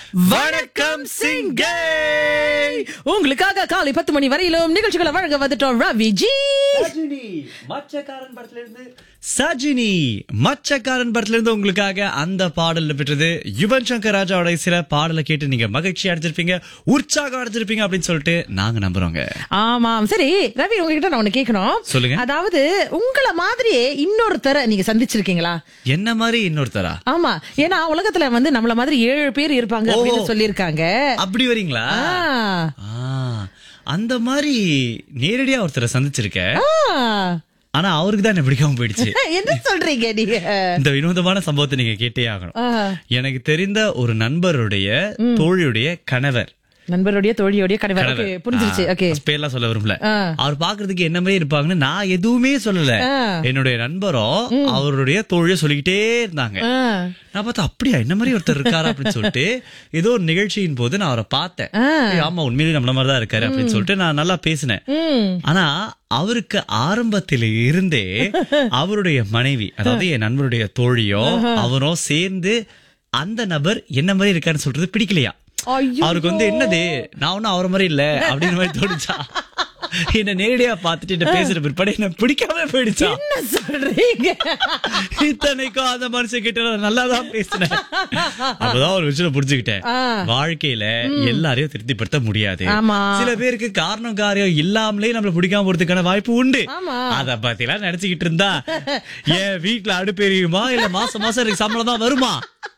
வணக்கம் சிங்கே உங்களுக்காக காலை பத்து மணி வரையிலும் நிகழ்ச்சிகளை வழங்க வந்துட்டோம் ரவி ஜி சஜினி மச்சக்காரன் படத்துல இருந்து சஜினி மச்சக்காரன் படத்துல இருந்து உங்களுக்காக அந்த பாடல்ல பெற்றது யுவன் சங்கர் ராஜாவோட சில பாடலை கேட்டு நீங்க மகிழ்ச்சி அடைஞ்சிருப்பீங்க உற்சாகம் அடைஞ்சிருப்பீங்க அப்படின்னு சொல்லிட்டு நாங்க நம்புறோங்க ஆமாம் சரி ரவி உங்ககிட்ட நான் ஒண்ணு கேட்கணும் சொல்லுங்க. அதாவது உங்கள மாதிரியே இன்னொருத்தரை நீங்க சந்திச்சிருக்கீங்களா என்ன மாதிரி இன்னொருத்தரா ஆமா ஏன்னா உலகத்துல வந்து நம்மள மாதிரி ஏழு பேர் இருப்பாங்க அப்படின்னு சொல்லியிருக்காங்க அப்படி வரீங்களா ஆ. ஆ, அந்த மாதிரி நேரடியா ஒருத்தரை சந்திச்சிருக்க ஆ. ஆனா அவருக்கு தான் என்ன பிடிக்காம போயிடுச்சு என்ன சொல்றீங்க நீங்க இந்த வினோதமான சம்பவத்தை நீங்க கேட்டே ஆகணும் ஆ. எனக்கு தெரிந்த ஒரு நண்பருடைய தோழியுடைய கணவர் நண்பருடைய தோழியோடைய கணவர் கணவர். Okay, புரிஞ்சிருச்சு ஆ, ஓகே பேர்லாம் சொல்ல விரும்பல ஆ. அவர் பாக்குறதுக்கு என்ன மாதிரி இருப்பாங்கன்னு நான் எதுவுமே சொல்லல ஆ. என்னுடைய நண்பரும் அவருடைய தோழிய சொல்லிக்கிட்டே இருந்தாங்க ஆ. நான் பார்த்தா அப்படியா என்ன மாதிரி ஒருத்தர் இருக்காரு அப்படின்னு சொல்லிட்டு ஏதோ ஒரு நிகழ்ச்சியின் போது நான் அவரை பார்த்தேன் ஆ. ஏய், ஆமா உண்மையிலேயே நம்மள மாதிரி தான் இருக்காரு அப்படின்னு சொல்லிட்டு நான் நல்லா பேசினேன் ம். ஆனா அவருக்கு ஆரம்பத்தில இருந்தே அவருடைய மனைவி அதாவது என் நண்பருடைய தோழியோ அவரும் சேர்ந்து அந்த நபர் என்ன மாதிரி இருக்காருன்னு சொல்றது பிடிக்கலையா ஐயோ. அவருக்கு வந்து என்னது நான் ஒன்னும் அவர மாதிரி இல்ல அப்படின்னு மாதிரி தோணுச்சா என்ன நேரடியா பார்த்துட்டு என்ன பேசுற பிற்பாடு என்ன பிடிக்காம போயிடுச்சா என்ன சொல்றீங்க இத்தனைக்கும் அந்த மனுஷன் கிட்ட நான் நல்லா தான் பேசினேன் அப்பதான் ஒரு விஷயம் புரிஞ்சுக்கிட்டேன் ஆ. வாழ்க்கையில எல்லாரையும் திருப்திப்படுத்த முடியாது ஆமா. சில பேருக்கு காரணம் காரியம் இல்லாமலே நம்மள பிடிக்காம போறதுக்கான வாய்ப்பு உண்டு ஆமா. அத பத்தி எல்லாம் நினைச்சுக்கிட்டு இருந்தா என் வீட்டுல அடுப்பெரியுமா இல்ல மாசம் மாசம் எனக்கு சம்பளம் தான் வருமா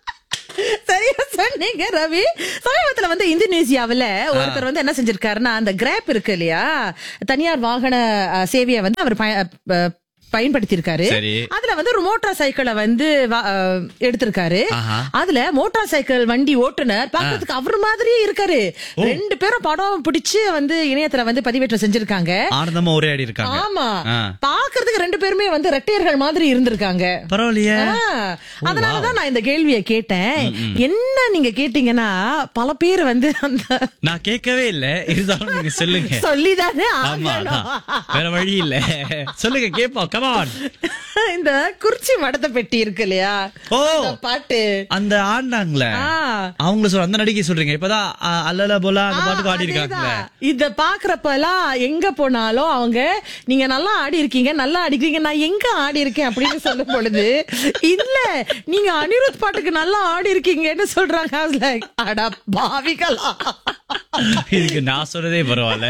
சரியா சொன்னீங்க ரவி சமீபத்துல வந்து இந்தோனேசியாவுல ஒருத்தர் வந்து என்ன செஞ்சிருக்காருன்னா அந்த கிராப் இருக்கு இல்லையா தனியார் வாகன அஹ், சேவையை வந்து அவர் பய- அஹ், பயன்படுத்தியிருக்காரு சரி. அதுல வந்து ஒரு மோட்டார் சைக்கிளை வந்து வா- அஹ், எடுத்திருக்காரு ஆஹா. அதுல மோட்டார் சைக்கிள் வண்டி ஓட்டுனர் பாக்கிறதுக்கு அவர் மாதிரியே இருக்காரு ரெண்டு பேரும் படம் பிடிச்சு வந்து இணையத்துல வந்து பதிவேற்றம் செஞ்சிருக்காங்க ஆனந்தமா உரையாடி இருக்காங்க ஆமா ஆ. பாக்குறதுக்கு ரெண்டு பேருமே வந்து ரெட்டையர்கள் மாதிரி இருந்திருக்காங்க பரவாயில்லையே ஆ, அதனாலதான் நான் இந்த கேள்வியை கேட்டேன் என்ன நீங்க கேட்டீங்கன்னா பல பேர் வந்து அந்த நான் கேட்கவே இல்ல இருந்தாலும் நீங்க சொல்லுங்க சொல்லிதானே ஆமா ஆகணும். அதான். வேற வழி இல்ல சொல்லுங்க கேப்போம் கமான் இந்த குறிச்சி மடத்த பெட்டி இருக்கு இல்லையா ஓ இந்த பாட்டு அந்த ஆடினாங்களே ஆ. அவங்கள சொல்ற அந்த நடிகை சொல்றீங்க இப்பதான் அ, அல்லல போல அந்த பாட்டுக்கு ஆடி இருக்காங்களே அதேதான். இத பாக்குறப்ப எல்லாம் எங்க போனாலும் அவங்க நீங்க நல்லா ஆடி இருக்கீங்க நல்லா ஆடிக்கிறீங்க நான் எங்க ஆடி இருக்கேன் அப்படின்னு சொல்லும் பொழுது இல்ல நீங்க அனிருத் பாட்டுக்கு நல்லா ஆடி இருக்கீங்கன்னு சொல்றாங்க I was like, அட பாவிகளா இதுக்கு நான் சொல்றதே பரவாயில்ல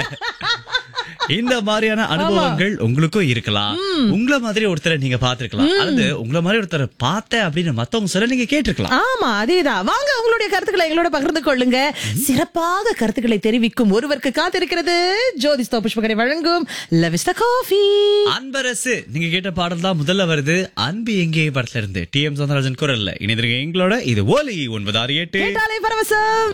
இந்த மாதிரியான அனுபவங்கள் உங்களுக்கும் இருக்கலாம் உங்கள மாதிரி ஒருத்தரை நீங்க பாத்துருக்கலாம் அல்லது உங்கள மாதிரி ஒருத்தரை பார்த்தேன் அப்படின்னு மத்தவங்க சொல்ல நீங்க கேட்டிருக்கலாம் ஆமா அதேதான் வாங்க உங்களுடைய கருத்துக்களை எங்களோட பகிர்ந்து கொள்ளுங்க சிறப்பாக கருத்துக்களை தெரிவிக்கும் ஒருவருக்கு காத்திருக்கிறது ஜோதிஸ்தோ புஷ்பகரை வழங்கும் லவிஸ்த காஃபி அன்பரசு நீங்க கேட்ட பாடல் தான் முதல்ல வருது அன்பு எங்கே படத்துல இருந்து டி எம் சௌந்தரராஜன் குரல்ல இணைந்திருக்க எங்களோட இது ஓலி ஒன்பது ஆறு எட்டு கேட்டாலே பரவசம்